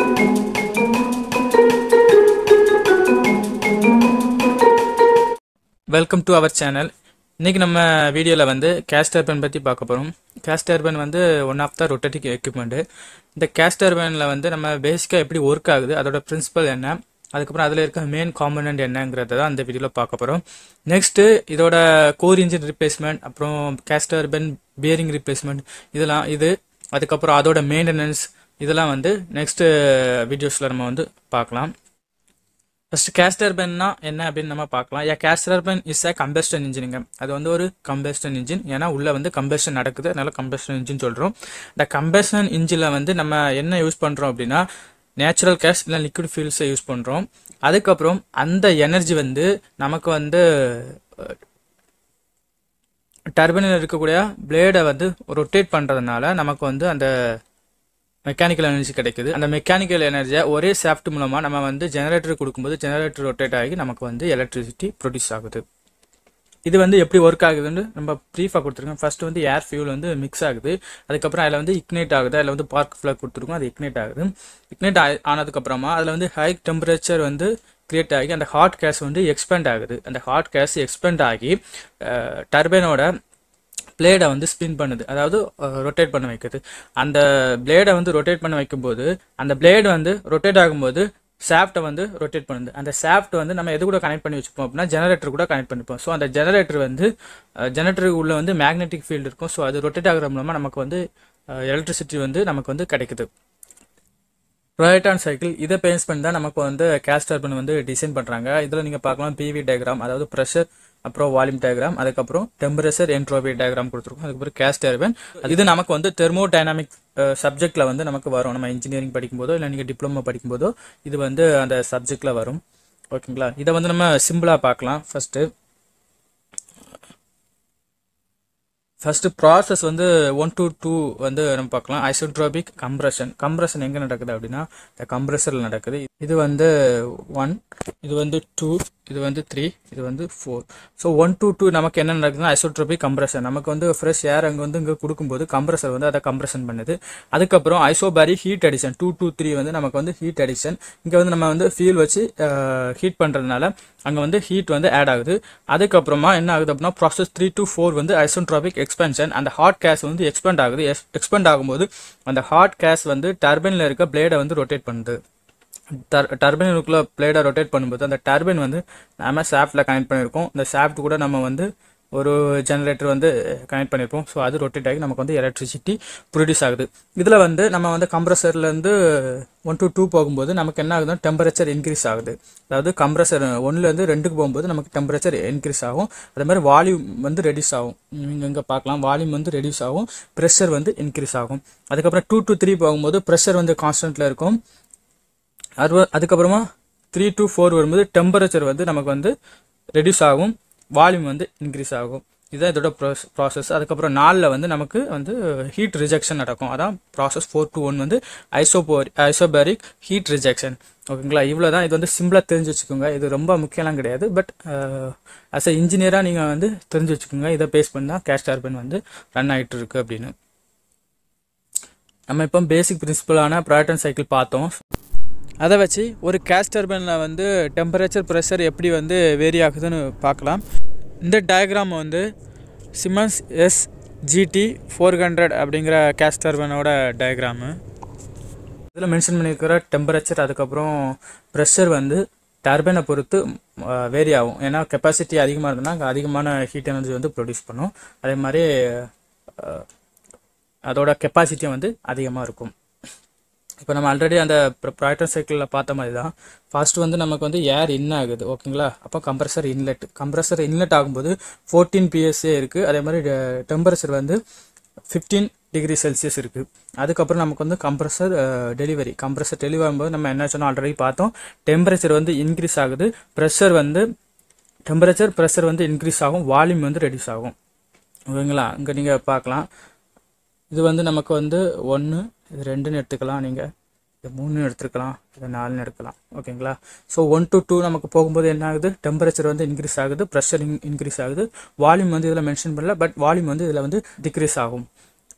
welcome to our channel இன்னைக்கு நம்ம வீடியோவில் வந்து கேஸ் டர்பன் பற்றி பார்க்க போகிறோம் கேஸ் டர்பன் வந்து one of the rotating equipment இந்த கேஸ் டர்பனில் வந்து நம்ம பேசிக்காக எப்படி ஒர்க் ஆகுது அதோட பிரின்சிபல் என்ன அதுக்கப்புறம் அதில் இருக்க மெயின் காம்பனண்ட் என்னங்கிறத தான் அந்த வீடியோவில் பார்க்க போகிறோம் நெக்ஸ்ட்டு இதோட கோர் இன்ஜின் ரிப்ளேஸ்மெண்ட் அப்புறம் கேஸ் டர்பன் பியரிங் ரிப்ளேஸ்மெண்ட் இதெல்லாம் இது அதுக்கப்புறம் அதோட மெயின்டெனன்ஸ் இதெல்லாம் வந்து நெக்ஸ்ட் வீடியோஸில் நம்ம வந்து பார்க்கலாம் ஃபர்ஸ்ட் கேஸ் டர்பைன்னா என்ன அப்படின்னு நம்ம பார்க்கலாம் yeah gas turbine is a combustion இன்ஜினுங்க அது வந்து ஒரு கம்பஸ்டன் இன்ஜின் ஏன்னா உள்ள வந்து கம்பஸ்டன் நடக்குது அதனால கம்பஸ்டன் இன்ஜின் சொல்றோம் இந்த கம்பஸ்டன் இன்ஜினில் வந்து நம்ம என்ன யூஸ் பண்றோம் அப்படின்னா நேச்சுரல் கேஸ் இல்லை லிக்விட் ஃபியூல்ஸை யூஸ் பண்றோம் அதுக்கப்புறம் அந்த எனர்ஜி வந்து நமக்கு வந்து டர்பைனில் இருக்கக்கூடிய பிளேடை வந்து ரொட்டேட் பண்ணுறதுனால நமக்கு வந்து அந்த மெக்கானிக்கல் எனர்ஜி கிடைக்குது அந்த மெக்கானிக்கல் எனர்ஜியை ஒரே சாஃப்ட் மூலமா நம்ம வந்து ஜெனரேட்டர் கொடுக்கும்போது ஜெனரேட்டர் ரொட்டேட் ஆகி நமக்கு வந்து எலக்ட்ரிசிட்டி ப்ரொடியூஸ் ஆகுது இது வந்து எப்படி ஒர்க் ஆகுதுன்னு நம்ம ப்ரீஃபாக கொடுத்துருக்கோம் ஃபர்ஸ்ட் வந்து ஏர் ஃபியூல் வந்து மிக்ஸ் ஆகுது அதுக்கப்புறம் அதில் வந்து இக்னேட் ஆகுது அதில் வந்து பார்க் ஃபிளாக் கொடுத்துருக்கோம் அது இக்னேட் ஆகுது இக்னேட் ஆனதுக்கப்புறமா அதில் வந்து ஹை டெம்பரேச்சர் வந்து கிரியேட் ஆகி அந்த ஹாட் கேஸ் வந்து எக்ஸ்பேண்ட் ஆகுது அந்த ஹாட் கேஸ் எக்ஸ்பேண்ட் ஆகி டர்பைனோட பிளேடை வந்து ஸ்பின் பண்ணுது அதாவது ரொட்டேட் பண்ண வைக்குது அந்த பிளேடை வந்து ரொட்டேட் பண்ண வைக்கும்போது அந்த பிளேடு வந்து ரொட்டேட் ஆகும்போது சாஃப்ட்டை வந்து ரொட்டேட் பண்ணுது அந்த சாஃப்ட் வந்து நம்ம எது கூட கனெக்ட் பண்ணி வச்சுப்போம் அப்படின்னா ஜெனரேட்டர் கூட கனெக்ட் பண்ணிப்போம் ஸோ அந்த ஜெனரேட்டர் வந்து ஜெனரேட்டருக்கு உள்ள வந்து மேக்னெட்டிக் ஃபீல்டு இருக்கும் ஸோ அது ரொட்டேட் ஆகுற மூலமாக நமக்கு வந்து எலக்ட்ரிசிட்டி வந்து நமக்கு வந்து கிடைக்குது ப்ராய்டான் சைக்கிள் இதை பேஸ் பண்ணி தான் நமக்கு வந்து கேஸ் டர்பன் வந்து டிசைன் பண்ணுறாங்க இதில் நீங்கள் பார்க்கலாம் பிவி டயக்ராம் அதாவது ப்ரெஷர் அப்புறம் வால்யூம் டயக்ராம் அதுக்கப்புறம் டெம்பரேச்சர் என்ட்ரோபி டயக்ராம் கொடுத்துருக்கோம் அதுக்கப்புறம் கேஸ் டர்பன் இது நமக்கு வந்து தெர்மோ டைனாமிக் சப்ஜெக்ட்ல வந்து நமக்கு வரும் நம்ம இன்ஜினியரிங் படிக்கும்போதோ இல்லை நீங்கள் டிப்ளமோ படிக்கும்போதோ இது வந்து அந்த சப்ஜெக்ட்ல வரும் ஓகேங்களா இதை வந்து நம்ம சிம்பிளாக பார்க்கலாம் ஃபர்ஸ்ட்டு ஃபர்ஸ்ட் ப்ராசஸ் வந்து ஒன் டு டூ வந்து நம்ம பார்க்கலாம் ஐசோட்ரோபிக் கம்ப்ரஷன் கம்ப்ரஷன் எங்கே நடக்குது அப்படின்னா இந்த கம்ப்ரஸரில் நடக்குது இது வந்து ஒன் இது வந்து டூ இது வந்து த்ரீ இது வந்து four so one to two நமக்கு என்ன நடக்குதுன்னா ஐசோட்ரோபிக் கம்ப்ரஷன் நமக்கு வந்து ஃப்ரெஷ் ஏர் அங்கே வந்து இங்கே கொடுக்கும்போது கம்ப்ரஸர் வந்து அதை கம்ப்ரஷன் பண்ணுது அதுக்கப்புறம் isobaric heat addition two to three வந்து நமக்கு வந்து ஹீட் அடிஷன் இங்கே வந்து நம்ம வந்து ஃபியூல் வச்சு ஹீட் பண்ணுறதுனால அங்கே வந்து ஹீட் வந்து ஆட் ஆகுது அதுக்கப்புறமா என்ன ஆகுது அப்படின்னா ப்ராசஸ் த்ரீ டு ஃபோர் வந்து ஐசோட்ரோபிக் எக்ஸ்பென்ஷன் அந்த ஹாட் கேஸ் வந்து எக்ஸ்பெண்ட் ஆகுது எக்ஸ்பெண்ட் ஆகும்போது அந்த ஹாட் கேஸ் வந்து டர்பைனில் இருக்க பிளேடை வந்து ரொட்டேட் பண்ணுது டர்பைனுக்குள்ள பிளேடை ரொட்டேட் பண்ணும்போது அந்த டர்பைன் வந்து நம்ம சாஃப்டில் கனெக்ட் பண்ணியிருக்கோம் இந்த சாஃப்ட் கூட நம்ம வந்து ஒரு ஜெனரேட்டர் வந்து கனெக்ட் பண்ணியிருப்போம் ஸோ அது ரொட்டேட் ஆகி நமக்கு வந்து எலக்ட்ரிசிட்டி ப்ரொடியூஸ் ஆகுது இதில் வந்து நம்ம வந்து கம்ப்ரஸர்லேருந்து ஒன் டு டூ போகும்போது நமக்கு என்ன ஆகுதுன்னா டெம்பரேச்சர் இன்க்ரீஸ் ஆகுது அதாவது கம்ப்ரஸர் ஒன்றுலேருந்து ரெண்டுக்கு போகும்போது நமக்கு டெம்பரேச்சர் இன்க்ரீஸ் ஆகும் அதே மாதிரி வால்யூம் வந்து ரெடியூஸ் ஆகும் நீங்கள் இங்கே பார்க்கலாம் வால்யூம் வந்து ரெடியூஸ் ஆகும் ப்ரெஷர் வந்து இன்க்ரீஸ் ஆகும் அதுக்கப்புறம் டூ டு த்ரீ போகும்போது ப்ரெஷர் வந்து கான்ஸ்டன்ட்டில் இருக்கும் அது அதுக்கப்புறமா த்ரீ டு ஃபோர் வரும்போது டெம்பரேச்சர் வந்து நமக்கு வந்து ரெடியூஸ் ஆகும் வால்யூம் வந்து இன்க்ரீஸ் ஆகும் இதுதான் இதோட ப்ராசஸ் அதுக்கப்புறம் நாலில் வந்து நமக்கு வந்து ஹீட் ரிஜெக்ஷன் நடக்கும் அதான் ப்ராசஸ் ஃபோர் டு ஒன் வந்து ஐசோபோரி ஐசோபேரிக் ஹீட் ரிஜெக்ஷன் ஓகேங்களா இவ்வளோ தான் இது வந்து சிம்பிளாக தெரிஞ்சு வச்சுக்கோங்க இது ரொம்ப முக்கியம்லாம் கிடையாது பட் அஸ் அ இன்ஜினியராக நீங்கள் வந்து தெரிஞ்சு வச்சுக்கோங்க இதை பேஸ் பண்ணி தான் கேஷ் டர்பன் வந்து ரன் ஆகிட்டு இருக்கு அப்படின்னு நம்ம இப்போ பேசிக் பிரின்சிபலான ப்ராய்டன் சைக்கிள் பார்த்தோம் அதை வச்சு ஒரு கேஸ் டர்பனில் வந்து டெம்பரேச்சர் ப்ரெஷர் எப்படி வந்து வேரி ஆகுதுன்னு பார்க்கலாம் இந்த டயக்ராம் வந்து Siemens S GT four hundred அப்படிங்கிற கேஸ் டர்பனோட டயக்ராமு இதில் மென்ஷன் பண்ணியிருக்கிற டெம்பரேச்சர் அதுக்கப்புறம் ப்ரெஷர் வந்து டர்பைனை பொறுத்து வேரி ஆகும் ஏன்னா கெப்பாசிட்டி அதிகமாக இருந்ததுன்னா அங்கே அதிகமான ஹீட் எனர்ஜி வந்து ப்ரொடியூஸ் பண்ணும் அதே மாதிரி அதோட கெப்பாசிட்டியும் வந்து அதிகமாக இருக்கும் இப்போ நம்ம ஆல்ரெடி அந்த ப்ராய்டர் சைக்கிளில் பார்த்த மாதிரி தான் ஃபர்ஸ்ட் வந்து நமக்கு வந்து ஏர் இன் ஆகுது ஓகேங்களா அப்போ கம்ப்ரஸர் இன்லெட் கம்ப்ரஸர் இன்லெட் ஆகும்போது ஃபோர்டீன் பிஎஸ்ஏ இருக்குது அதே மாதிரி டெம்பரேச்சர் வந்து ஃபிஃப்டீன் டிகிரி செல்சியஸ் இருக்குது அதுக்கப்புறம் நமக்கு வந்து கம்ப்ரஸர் டெலிவரி கம்ப்ரஸர் டெலிவரி ஆகும்போது நம்ம என்ன சொன்னோம் ஆல்ரெடி பார்த்தோம் டெம்பரேச்சர் வந்து இன்க்ரீஸ் ஆகுது ப்ரெஷர் வந்து டெம்பரேச்சர் ப்ரெஷர் வந்து இன்க்ரீஸ் ஆகும் வால்யூம் வந்து ரெடியூஸ் ஆகும் ஓகேங்களா இங்கே நீங்கள் பார்க்கலாம் இது வந்து நமக்கு வந்து ஒன்று இது ரெண்டுன்னு எடுத்துக்கலாம் நீங்கள் இது மூணுன்னு எடுத்துக்கலாம் இது நாலுன்னு எடுக்கலாம் ஓகேங்களா ஸோ ஒன் டு டூ நமக்கு போகும்போது என்ன ஆகுது டெம்பரேச்சர் வந்து இன்க்ரீஸ் ஆகுது ப்ரெஷர் இன்க்ரீஸ் ஆகுது வால்யூம் வந்து இதில் மென்ஷன் பண்ணல பட் வால்யூம் வந்து இதில் வந்து டிக்ரீஸ் ஆகும்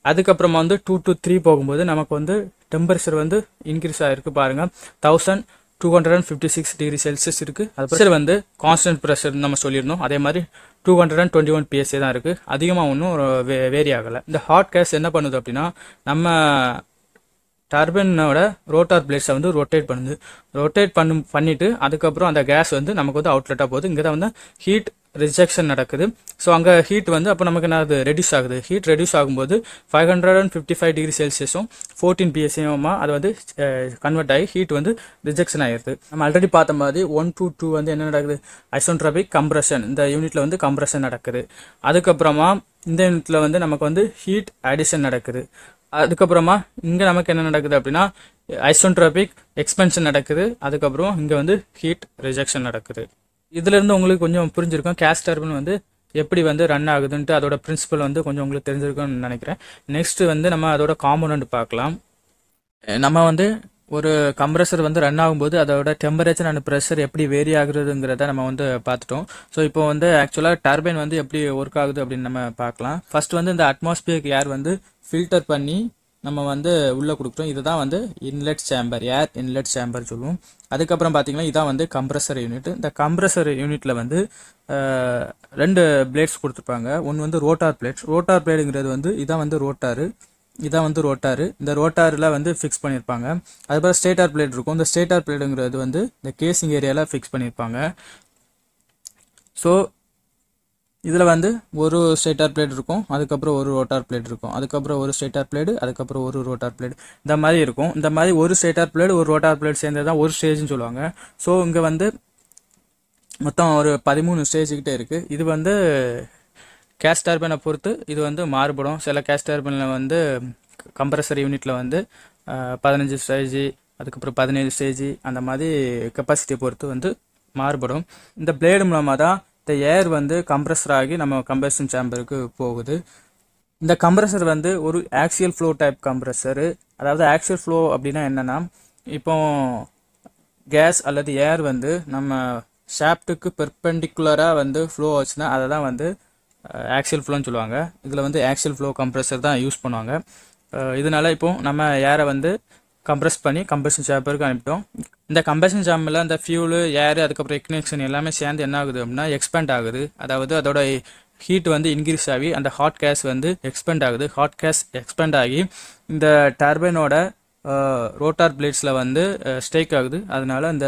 அதுக்கப்புறமா வந்து டூ டு த்ரீ போகும்போது நமக்கு வந்து டெம்பரேச்சர் வந்து இன்க்ரீஸ் ஆகிருக்கு பாருங்க thousand two hundred and fifty six degree Celsius இருக்குது அது ப்ரெஷர் வந்து கான்ஸ்டன்ட் ப்ரெஷர் நம்ம சொல்லியிருந்தோம் அதே மாதிரி two hundred and twenty one PSA தான் இருக்குது அதிகமாக ஒன்றும் வே வேரி ஆகலை இந்த ஹாட் கேஸ் என்ன பண்ணுது அப்படின்னா நம்ம டர்பைனோட ரோட்டார் பிளேட்ஸை வந்து ரொட்டேட் பண்ணுது ரொட்டேட் பண்ணு பண்ணிட்டு அதுக்கப்புறம் அந்த கேஸ் வந்து நமக்கு வந்து அவுட்லெட்டாக போகுது இங்கே தான் வந்து ஹீட் ரிஜெக்ஷன் நடக்குது ஸோ அங்கே ஹீட் வந்து அப்போ நமக்கு என்ன ஆகுது ரெடியூஸ் ஆகுது ஹீட் ரெடியூஸ் ஆகும்போது five hundred and fifty five degree செல்சியஸும் ஃபோர்டீன் பிஎஸ்சியுமா அது வந்து கன்வெர்ட் ஆகி ஹீட் வந்து ரிஜெக்ஷன் ஆகிருது நம்ம ஆல்ரெடி பார்த்த மாதிரி ஒன் டூ டூ வந்து என்ன நடக்குது ஐசோன்ட்ராபிக் கம்ப்ரஷன் இந்த யூனிட்ல வந்து கம்ப்ரஷன் நடக்குது அதுக்கப்புறமா இந்த யூனிட்ல வந்து நமக்கு வந்து ஹீட் அடிஷன் நடக்குது அதுக்கப்புறமா இங்கே நமக்கு என்ன நடக்குது அப்படின்னா ஐசோன்ட்ராபிக் எக்ஸ்பென்ஷன் நடக்குது அதுக்கப்புறம் இங்கே வந்து ஹீட் ரிஜெக்ஷன் நடக்குது இதுல இருந்து உங்களுக்கு கொஞ்சம் புரிஞ்சிருக்கும் கேஸ் டர்பன் வந்து எப்படி வந்து ரன் ஆகுதுன்ட்டு அதோட பிரின்சிபல் வந்து கொஞ்சம் உங்களுக்கு தெரிஞ்சிருக்கும்னு நினைக்கிறேன் நெக்ஸ்ட் வந்து நம்ம அதோட காம்போனன்ட் பார்க்கலாம் நம்ம வந்து ஒரு கம்ப்ரஸர் வந்து ரன் ஆகும்போது அதோட டெம்பரேச்சர் அண்ட் ப்ரெஷர் எப்படி வேரி ஆகுறதுங்கிறத நம்ம வந்து பார்த்துட்டோம் ஸோ இப்போ வந்து ஆக்சுவலாக டர்பைன் வந்து எப்படி ஒர்க் ஆகுது அப்படின்னு நம்ம பார்க்கலாம் ஃபர்ஸ்ட் வந்து இந்த அட்மாஸ்பியர் ஏர் வந்து ஃபில்டர் பண்ணி நம்ம வந்து உள்ளே கொடுக்குறோம் இதுதான் வந்து inlet chamber air inlet chamber சொல்லுவோம் அதுக்கப்புறம் பார்த்தீங்கன்னா இதான் வந்து கம்ப்ரஸர் யூனிட் இந்த கம்ப்ரஸர் யூனிட்டில் வந்து அஹ், ரெண்டு பிளேட்ஸ் கொடுத்துருப்பாங்க ஒன்று வந்து ரோட்டார் பிளேட்ஸ் ரோட்டார் பிளேடுங்கிறது வந்து இதான் வந்து ரோட்டாரு இதான் வந்து ரோட்டாரு இந்த ரோட்டாரில் வந்து ஃபிக்ஸ் பண்ணியிருப்பாங்க அதுக்கப்புறம் ஸ்டேட்டார் பிளேட் இருக்கும் இந்த ஸ்டேட்டார் பிளேடுங்கிறது வந்து இந்த கேசிங் ஏரியாவில் ஃபிக்ஸ் பண்ணியிருப்பாங்க ஸோ இதில் வந்து ஒரு ஸ்டேட்டார் பிளேட் இருக்கும் அதுக்கப்புறம் ஒரு ரோட்டார் பிளேட் இருக்கும் அதுக்கப்புறம் ஒரு ஸ்டேட்டார் பிளேடு அதுக்கப்புறம் ஒரு ரோட்டார் பிளேடு இந்த மாதிரி இருக்கும் இந்த மாதிரி ஒரு ஸ்டேட்டார் பிளேடு ஒரு ரோட்டார் பிளேட் சேர்ந்தது தான் ஒரு ஸ்டேஜ்னு சொல்லுவாங்க ஸோ இங்கே வந்து மொத்தம் ஒரு பதிமூணு ஸ்டேஜ் கிட்டே இருக்குது இது வந்து கேஸ் டர்பைனை பொறுத்து இது வந்து மாறுபடும் சில கேஸ் டர்பைனில் வந்து கம்ப்ரஸர் யூனிட்டில் வந்து அஹ், பதினஞ்சு ஸ்டேஜ் அதுக்கப்புறம் பதினேழு ஸ்டேஜ் அந்த மாதிரி கெப்பாசிட்டியை பொறுத்து வந்து மாறுபடும் இந்த பிளேடு மூலமாக தான் இந்த ஏர் வந்து கம்ப்ரஸர் ஆகி நம்ம கம்பஷன் சேம்பருக்கு போகுது இந்த கம்ப்ரஸர் வந்து ஒரு ஆக்சியல் ஃப்ளோ டைப் கம்ப்ரஸரு அதாவது ஆக்சியல் ஃப்ளோ அப்படின்னா என்னன்னா இப்போ கேஸ் அல்லது ஏர் வந்து நம்ம ஷாப்ட்டுக்கு பெர்பெண்டிகுலராக வந்து ஃப்ளோ ஆச்சுன்னா அதை தான் வந்து ஆக்சியல் ஃப்ளோன்னு சொல்லுவாங்க இதில் வந்து ஆக்சியல் ஃப்ளோ கம்ப்ரஸர் தான் யூஸ் பண்ணுவாங்க அஹ் இதனால இப்போ நம்ம ஏரை வந்து கம்ப்ரஸ் பண்ணி கம்பஷன் சேம்பருக்கு அனுப்பிட்டோம் இந்த கம்பஷன் சேம்பரில் அந்த ஃபியூலு ஏர் அதுக்கப்புறம் இக்னிஷன் எல்லாமே சேர்ந்து என்ன ஆகுது அப்படின்னா எக்ஸ்பேண்ட் ஆகுது அதாவது அதோட ஹீட் வந்து இன்க்ரீஸ் ஆகி அந்த ஹாட் கேஸ் வந்து எக்ஸ்பெண்ட் ஆகுது ஹாட் கேஸ் எக்ஸ்பெண்ட் ஆகி இந்த டர்பைனோட ரோட்டார் பிளேட்ஸில் வந்து ஸ்டேக் ஆகுது அதனால அந்த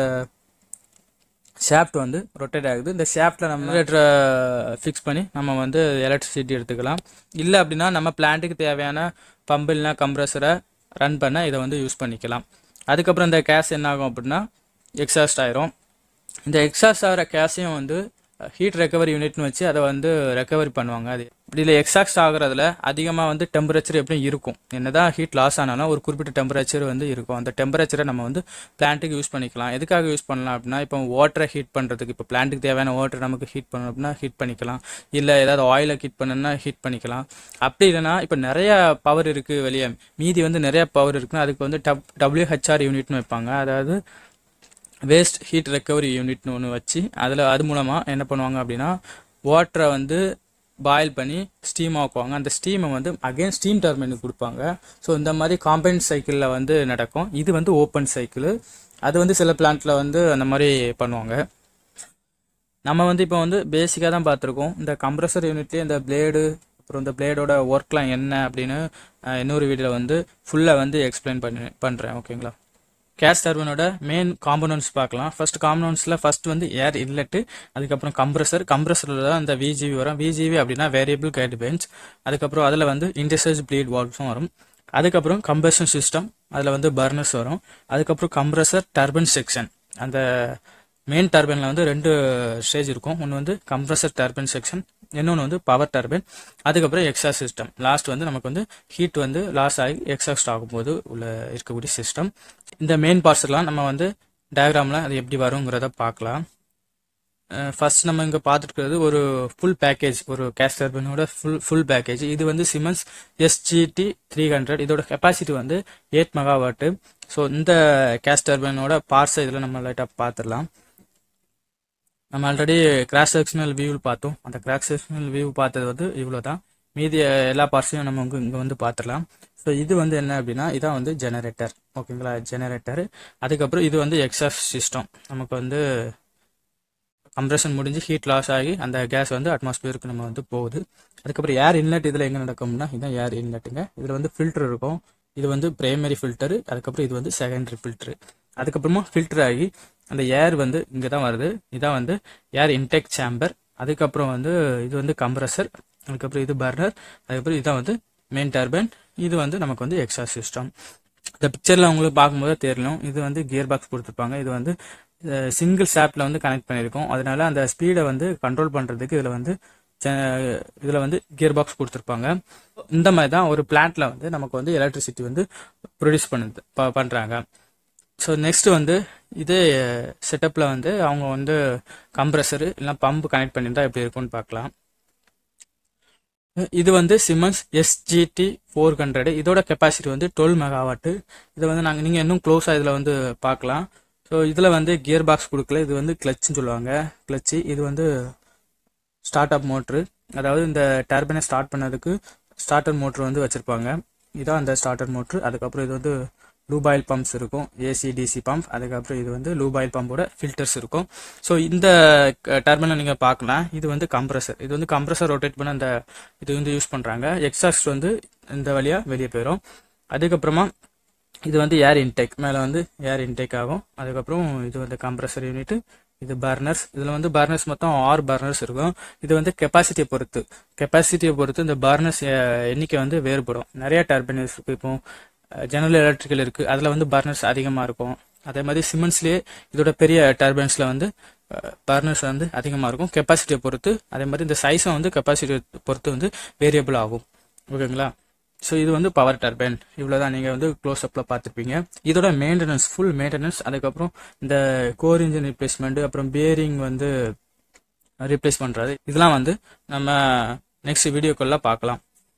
ஷாஃப்ட் வந்து ரொட்டேட் ஆகுது இந்த ஷாஃப்ட்டில் நம்ம ஜெனரேட்டரை ஃபிக்ஸ் பண்ணி நம்ம வந்து எலக்ட்ரிசிட்டி எடுத்துக்கலாம் இல்லை அப்படின்னா நம்ம பிளான்ட்டுக்கு தேவையான பம்பு இல்லைனா கம்ப்ரஸரை ரன் பண்ண இதை வந்து யூஸ் பண்ணிக்கலாம் அதுக்கப்புறம் இந்த கேஸ் என்ன ஆகும் அப்படின்னா எக்ஸாஸ்ட் ஆயிரும் இந்த எக்ஸாஸ்ட் ஆகிற கேஸையும் வந்து ஹீட் ரெக்கவரி யூனிட்னு வச்சு அதை வந்து ரெக்கவரி பண்ணுவாங்க அது இதில் எக்ஸாஸ்ட் ஆகுறதுல அதிகமாக வந்து டெம்பரேச்சர் எப்படியும் இருக்கும் என்னதான் ஹீட் லாஸ் ஆனாலும் ஒரு குறிப்பிட்ட டெம்பரேச்சர் வந்து இருக்கும் அந்த டெம்பரேச்சரை நம்ம வந்து பிளான்ட்டுக்கு யூஸ் பண்ணிக்கலாம் எதுக்காக யூஸ் பண்ணலாம் அப்படின்னா இப்போ வாட்டரை ஹீட் பண்ணுறதுக்கு இப்போ பிளான்ட்டுக்கு தேவையான வாட்டர் நமக்கு ஹீட் பண்ணணும் அப்படின்னா ஹீட் பண்ணிக்கலாம் இல்லை ஏதாவது ஆயிலை ஹீட் பண்ணணும்னா ஹீட் பண்ணிக்கலாம் அப்படி இல்லைன்னா இப்போ நிறைய பவர் இருக்குது வெளியே மீதி வந்து நிறைய பவர் இருக்குன்னா அதுக்கு வந்து டப் டபிள்யூஹெச்ஆர் யூனிட்னு வைப்பாங்க அதாவது வேஸ்ட் ஹீட் ரெக்கவரி யூனிட்னு ஒன்று வச்சு அதில் அது மூலமாக என்ன பண்ணுவாங்க அப்படின்னா வாட்டரை வந்து பாயில் பண்ணி ஸ்டீம் ஆக்குவாங்க அந்த ஸ்டீமை வந்து அகைன் ஸ்டீம் டர்பைனுக்கு கொடுப்பாங்க ஸோ இந்த மாதிரி காம்பைன் சைக்கிளில் வந்து நடக்கும் இது வந்து ஓப்பன் சைக்கிள் அது வந்து சில பிளான்ட்டில் வந்து அந்த மாதிரி பண்ணுவாங்க நம்ம வந்து இப்போ வந்து பேசிக்காக தான் பார்த்துருக்கோம் இந்த கம்ப்ரஸர் யூனிட்லேயே இந்த பிளேடு அப்புறம் இந்த பிளேடோட ஒர்க்லாம் என்ன அப்படின்னு அஹ், இன்னொரு வீடியோவில் வந்து ஃபுல்லாக வந்து எக்ஸ்பிளைன் பண்ணி பண்ணுறேன் ஓகேங்களா கேஸ் டர்பனோட மெயின் காம்பனன்ட்ஸ் பார்க்கலாம் ஃபர்ஸ்ட் காம்பனன்ட்ஸில் ஃபர்ஸ்ட் வந்து ஏர் இன்லெட்டு அதுக்கப்புறம் கம்ப்ரஸர் கம்ப்ரஸரில் தான் அந்த விஜிவி வரும் விஜிவி அப்படின்னா வேரியபிள் கைடு பெஞ்ச் அதுக்கப்புறம் அதில் வந்து இன்டர்சேஜ் ப்ளீட் வால்வ்ஸும் வரும் அதுக்கப்புறம் கம்பஷன் சிஸ்டம் அதில் வந்து பர்னர்ஸ் வரும் அதுக்கப்புறம் கம்ப்ரஸர் டர்பன் செக்ஷன் அந்த மெயின் டர்பைனில் வந்து ரெண்டு ஸ்டேஜ் இருக்கும் ஒன்று வந்து கம்ப்ரஸர் டர்பைன் செக்ஷன் இன்னொன்று வந்து பவர் டர்பைன் அதுக்கப்புறம் எக்ஸாஸ்ட் சிஸ்டம் லாஸ்ட் வந்து நமக்கு வந்து ஹீட் வந்து லாஸ் ஆகி எக்ஸாஸ்ட் ஆகும்போது உள்ள இருக்கக்கூடிய சிஸ்டம் இந்த மெயின் பார்ட்ஸ்லாம் நம்ம வந்து டயக்ராமில் அது எப்படி வருங்கிறத பார்க்கலாம் ஃபர்ஸ்ட் நம்ம இங்கே பார்த்துருக்கிறது ஒரு ஃபுல் பேக்கேஜ் ஒரு கேஸ் டர்பைனோட ஃபுல் ஃபுல் பேக்கேஜ் இது வந்து சிமன்ஸ் எஸ்ஜிடி த்ரீ ஹண்ட்ரட் இதோட கெப்பாசிட்டி வந்து எயிட் மெகாவாட்டு ஸோ இந்த கேஸ் டர்பைனோட பார்ட்ஸை இதில் நம்ம லைட்டாக பார்த்துடலாம் நம்ம ஆல்ரெடி கிராஸ் செக்ஷனல் வியூ பார்த்தோம் அந்த கிராஸ் செக்ஷனல் வியூ பார்த்தது வந்து இவ்வளோ தான் மீதி எல்லா பார்ட்ஸையும் நம்ம இங்கே இங்கே வந்து பார்த்துடலாம் ஸோ இது வந்து என்ன அப்படின்னா இதான் வந்து ஜெனரேட்டர் ஓகேங்களா ஜெனரேட்டர் அதுக்கப்புறம் இது வந்து எக்ஸாஸ்ட் சிஸ்டம் நமக்கு வந்து கம்ப்ரெஷன் முடிஞ்சு ஹீட் லாஸ் ஆகி அந்த கேஸ் வந்து அட்மாஸ்பியருக்கு நம்ம வந்து போகுது அதுக்கப்புறம் ஏர் இன்லெட் இதில் எங்கே நடக்கும்னா இதுதான் ஏர் இன்லெட்டுங்க இதில் வந்து ஃபில்டர் இருக்கும் இது வந்து பிரைமரி ஃபில்டர் அதுக்கப்புறம் இது வந்து செகண்டரி ஃபில்டர் அதுக்கப்புறமா ஃபில்டர் ஆகி அந்த ஏர் வந்து இங்கே தான் வருது இதான் வந்து ஏர் இன்டெக் சேம்பர் அதுக்கப்புறம் வந்து இது வந்து கம்ப்ரஸர் அதுக்கப்புறம் இது பர்னர் அதுக்கப்புறம் இதான் வந்து மெயின் டர்பைன் இது வந்து நமக்கு வந்து எக்ஸா சிஸ்டம் இந்த பிக்சரில் உங்களுக்கு பார்க்கும்போது தெரியணும் இது வந்து கியர் பாக்ஸ் கொடுத்துருப்பாங்க இது வந்து சிங்கிள் ஷாப்ல வந்து கனெக்ட் பண்ணியிருக்கோம் அதனால அந்த ஸ்பீடை வந்து கண்ட்ரோல் பண்ணுறதுக்கு இதில் வந்து இதில் வந்து கியர் பாக்ஸ் கொடுத்துருப்பாங்க இந்த மாதிரி தான் ஒரு பிளான்ட்ல வந்து நமக்கு வந்து எலக்ட்ரிசிட்டி வந்து ப்ரொடியூஸ் பண்ணுது ப பண்ணுறாங்க ஸோ நெக்ஸ்ட் வந்து இதே செட்டப்பில் வந்து அவங்க வந்து கம்ப்ரஸரு இல்லைனா பம்பு கனெக்ட் பண்ணியிருந்தா எப்படி இருக்கும்னு பார்க்கலாம் இது வந்து சிமன்ஸ் எஸ்ஜிடி ஃபோர் ஹண்ட்ரடு இதோட கெப்பாசிட்டி வந்து டுவெல் மெகாவாட்டு இதை வந்து நாங்கள் நீங்கள் இன்னும் க்ளோஸாக இதில் வந்து பார்க்கலாம் ஸோ இதில் வந்து கியர் பாக்ஸ் கொடுக்கல இது வந்து கிளச்சுன்னு சொல்லுவாங்க கிளச்சு இது வந்து ஸ்டார்ட் அப் மோட்ரு அதாவது இந்த டர்பைனை ஸ்டார்ட் பண்ணதுக்கு ஸ்டார்டர் மோட்ரு வந்து வச்சுருப்பாங்க இதான் அந்த ஸ்டார்டர் மோட்ரு அதுக்கப்புறம் இது வந்து லூபாயில் பம்ப்ஸ் இருக்கும் ஏசி டிசி பம்ப் அதுக்கப்புறம் இது வந்து லூபாயில் பம்போட ஃபில்டர்ஸ் இருக்கும் ஸோ இந்த டர்பைனை நீங்கள் பார்க்கலாம் இது வந்து கம்ப்ரஸர் இது வந்து கம்ப்ரஸர் ரொட்டேட் பண்ண அந்த இது வந்து யூஸ் பண்ணுறாங்க எக்ஸாஸ்ட் வந்து இந்த வழியாக வெளியே போயிடும் அதுக்கப்புறமா இது வந்து ஏர் இன்டேக் மேலே வந்து ஏர் இன்டேக் ஆகும் அதுக்கப்புறம் இது வந்து கம்ப்ரஸர் யூனிட் இது பர்னர்ஸ் இதில் வந்து பர்னர்ஸ் மொத்தம் ஆறு பர்னர்ஸ் இருக்கும் இது வந்து கெப்பாசிட்டியை பொறுத்து கெப்பாசிட்டியை பொறுத்து இந்த பர்னர்ஸ் எண்ணிக்கை வந்து வேறுபடும் நிறைய டர்பைனர்ஸ் இருக்கு இப்போ ஜெனரல் எலக்ட்ரிக்கல் இருக்கு அதில் வந்து பர்னர்ஸ் அதிகமாக இருக்கும் அதே மாதிரி சிமெண்ட்ஸ்லேயே இதோட பெரிய டர்பைன்ஸில் வந்து பர்னர்ஸ் வந்து அதிகமாக இருக்கும் கெப்பாசிட்டியை பொறுத்து அதே மாதிரி இந்த சைஸும் வந்து கெப்பாசிட்டியை பொறுத்து வந்து வேரியபிள் ஆகும் ஓகேங்களா ஸோ இது வந்து பவர் டர்பைன் இவ்வளோ தான் நீங்கள் வந்து க்ளோஸ் அப்பில் பார்த்துருப்பீங்க இதோட மெயின்டெனன்ஸ் ஃபுல் மெயின்டெனன்ஸ் அதுக்கப்புறம் இந்த கோர் இன்ஜின் ரிப்ளேஸ்மெண்ட் அப்புறம் பேரிங் வந்து ரீப்ளேஸ் பண்ணுறது இதெல்லாம் வந்து நம்ம நெக்ஸ்ட் வீடியோக்குள்ள பார்க்கலாம்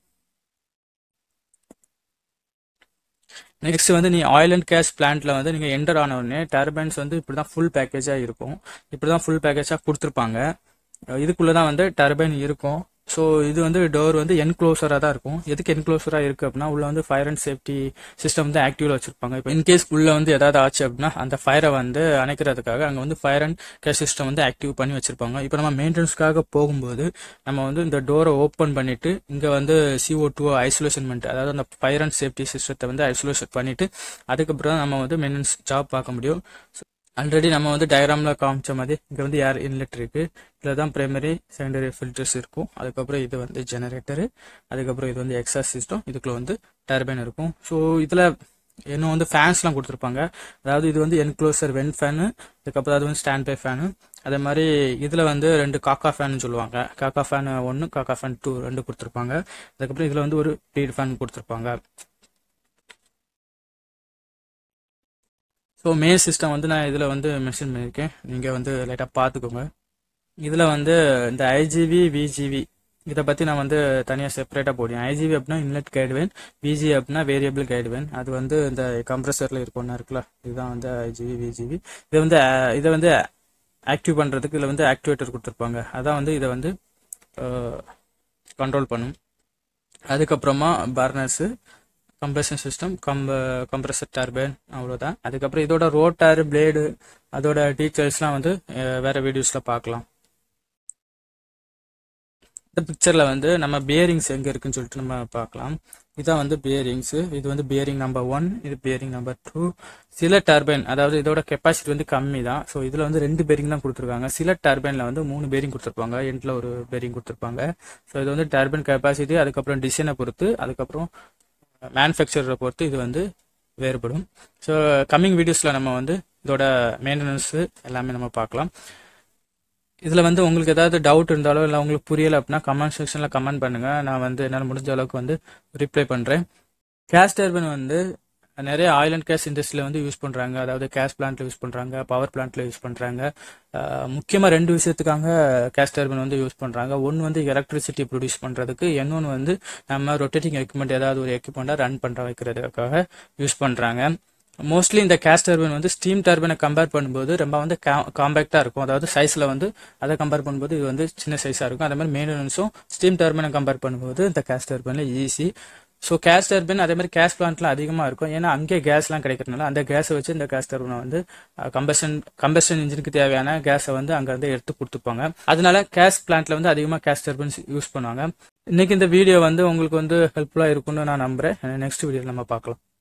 நெக்ஸ்ட் வந்து நீ ஆயில் அண்ட் கேஸ் பிளான்ட்ல வந்து நீங்கள் என்டர் ஆன உடனே டர்பைன்ஸ் வந்து இப்படி தான் ஃபுல் பேக்கேஜாக இருக்கும் இப்படி தான் ஃபுல் பேக்கேஜாக கொடுத்துருப்பாங்க இதுக்குள்ளே தான் வந்து டர்பைன் இருக்கும் ஸோ இது வந்து டோர் வந்து என்க்ளோசராக தான் இருக்கும் எதுக்கு என்க்ளோசராக இருக்குது அப்படின்னா உள்ள வந்து ஃபயர் அண்ட் சேஃப்டி சிஸ்டம் வந்து ஆக்டிவ்ல வச்சிருப்பாங்க இப்போ இன்கேஸ் உள்ள வந்து ஏதாவது ஆச்சு அப்படின்னா அந்த ஃபயரை வந்து அணைக்கிறதுக்காக அங்கே வந்து ஃபயர் அண்ட் கேஸ் சிஸ்டம் வந்து ஆக்டிவ் பண்ணி வச்சிருப்பாங்க இப்போ நம்ம மெயின்டெனன்ஸ்க்காக போகும்போது நம்ம வந்து இந்த டோரை ஓப்பன் பண்ணிட்டு இங்கே வந்து சிஓ டூ ஐசோலேஷன் பண்ணிட்டு அதாவது அந்த ஃபயர் அண்ட் சேஃப்டி சிஸ்டத்தை வந்து ஐசோலேஷன் பண்ணிட்டு அதுக்கப்புறம் தான் நம்ம வந்து மெயின்டெனன்ஸ் ஜாப் பார்க்க முடியும் ஆல்ரெடி நம்ம வந்து டயக்ராமில் காமிச்ச மாதிரி இங்கே வந்து ஏர் இன்லெட் இருக்கு இதில் தான் பிரைமரி செகண்டரி ஃபில்டர்ஸ் இருக்கும் அதுக்கப்புறம் இது வந்து ஜெனரேட்டரு அதுக்கப்புறம் இது வந்து எக்ஸாஸ் சிஸ்டம் இதுக்குள்ள வந்து டர்பைன் இருக்கும் ஸோ இதில் இன்னும் வந்து ஃபேன்ஸ்லாம் கொடுத்துருப்பாங்க அதாவது இது வந்து என்க்ளோசர் வென் ஃபேனு அதுக்கப்புறம் அது வந்து ஸ்டாண்ட் பை ஃபேனு அதே மாதிரி இதில் வந்து ரெண்டு காக்கா ஃபேன் சொல்லுவாங்க காக்கா ஃபேன் ஒன்று காக்கா ஃபேன் டூ ரெண்டு கொடுத்துருப்பாங்க அதுக்கப்புறம் இதில் வந்து ஒரு லீட் ஃபேன் கொடுத்துருப்பாங்க ஸோ மெயின் சிஸ்டம் வந்து நான் இதில் வந்து மென்ஷன் பண்ணியிருக்கேன் நீங்கள் வந்து லைட்டாக பார்த்துக்கோங்க இதில் வந்து இந்த ஐஜிவி விஜிவி இதை பற்றி நான் வந்து தனியாக செப்பரேட்டாக போடுவேன் ஐஜிவி அப்படின்னா இன்லெட் கைடுவேன் விஜி அப்படின்னா வேரியபிள் கைடுவேன் அது வந்து இந்த கம்ப்ரஸரில் இருக்கொன்னா இருக்குல்ல இதுதான் வந்து ஐஜிவி விஜிவி இதை வந்து இதை வந்து ஆக்டிவ் பண்ணுறதுக்கு இதில் வந்து ஆக்டிவேட்டர் கொடுத்துருப்பாங்க அதான் வந்து இதை வந்து கண்ட்ரோல் பண்ணும் அதுக்கப்புறமா பர்னர்ஸு கம்ப்ரெஷன் சிஸ்டம் கம்ப கம்ப்ரெசர் டர்பைன் அவ்வளோதான் அதுக்கப்புறம் இதோட ரோட்டார் பிளேடு அதோட டீச்சர்ஸ்லாம் வந்து வேற வீடியோஸில் பார்க்கலாம் இந்த பிக்சரில் வந்து நம்ம பியரிங்ஸ் எங்கே இருக்குன்னு சொல்லிட்டு நம்ம பார்க்கலாம் இதான் வந்து பியரிங்ஸு இது வந்து பியரிங் நம்பர் ஒன் இது பியரிங் நம்பர் டூ சில டர்பைன் அதாவது இதோட கெப்பாசிட்டி வந்து கம்மி தான் ஸோ இதில் வந்து ரெண்டு பேரிங் தான் கொடுத்துருக்காங்க சில டர்பைனில் வந்து மூணு பேரிங் கொடுத்துருப்பாங்க எண்டில் ஒரு பேரிங் கொடுத்துருப்பாங்க ஸோ இது வந்து டர்பைன் கெப்பாசிட்டி அதுக்கப்புறம் டிசைனை பொறுத்து அதுக்கப்புறம் மேனுஃபேக்சரை பொறுத்து இது வந்து வேறுபடும் ஸோ கம்மிங் வீடியோஸில் நம்ம வந்து இதோட மெயின்டெனன்ஸு எல்லாமே நம்ம பார்க்கலாம் இதில் வந்து உங்களுக்கு ஏதாவது டவுட் இருந்தாலோ இல்லை உங்களுக்கு புரியலை அப்படின்னா கமெண்ட் செக்ஷனில் கமெண்ட் பண்ணுங்கள் நான் வந்து என்னால் முடிஞ்ச அளவுக்கு வந்து ரிப்ளை பண்ணுறேன் கேஸ் டர்பைன் வந்து நிறைய ஆயில் அண்ட் கேஸ் இண்டஸ்ட்ரியில் வந்து யூஸ் பண்ணுறாங்க அதாவது கேஸ் பிளான்ட்ல யூஸ் பண்ணுறாங்க பவர் பிளான்ட்ல யூஸ் பண்ணுறாங்க முக்கியமாக ரெண்டு விஷயத்துக்காக கேஸ் டர்பைன் வந்து யூஸ் பண்ணுறாங்க ஒன்று வந்து எலக்ட்ரிசிட்டி ப்ரொடியூஸ் பண்ணுறதுக்கு இன்னொன்று வந்து நம்ம ரொட்டேட்டிங் எக்யூப்மெண்ட் ஏதாவது ஒரு எக்யூப்மெண்ட்டாக ரன் பண்ணுற வைக்கிறதுக்காக யூஸ் பண்ணுறாங்க மோஸ்ட்லி இந்த கேஸ் டர்பைன் வந்து ஸ்டீம் டர்பைனை கம்பேர் பண்ணும்போது ரொம்ப வந்து காம்பேக்டாக இருக்கும் அதாவது சைஸில் வந்து அதை கம்பேர் பண்ணும்போது இது வந்து சின்ன சைஸாக இருக்கும் அதே மாதிரி மெயின்டெனன்ஸும் ஸ்டீம் டர்பைனை கம்பேர் பண்ணும்போது இந்த கேஸ் டர்பைனில் ஈஸி ஸோ கேஸ் டர்பைன் அதே மாதிரி கேஸ் பிளான்ட்லாம் அதிகமாக இருக்கும் ஏன்னா அங்கே கேஸ்லாம் கிடைக்கிறதுனால அந்த கேஸை வச்சு இந்த கேஸ் டர்பைனை வந்து கம்பஷன் கம்பஷன் இன்ஜினுக்கு தேவையான கேஸை வந்து அங்கேருந்து எடுத்து கொடுத்துப்பாங்க அதனால கேஸ் பிளான்ட்ல வந்து அதிகமாக கேஸ் டர்பைன்ஸ் யூஸ் பண்ணுவாங்க இன்னைக்கு இந்த வீடியோ வந்து உங்களுக்கு வந்து ஹெல்ப்ஃபுல்லாக இருக்கும்னு நான் நம்புறேன் நெக்ஸ்ட் வீடியோவில் நம்ம பார்க்கலாம்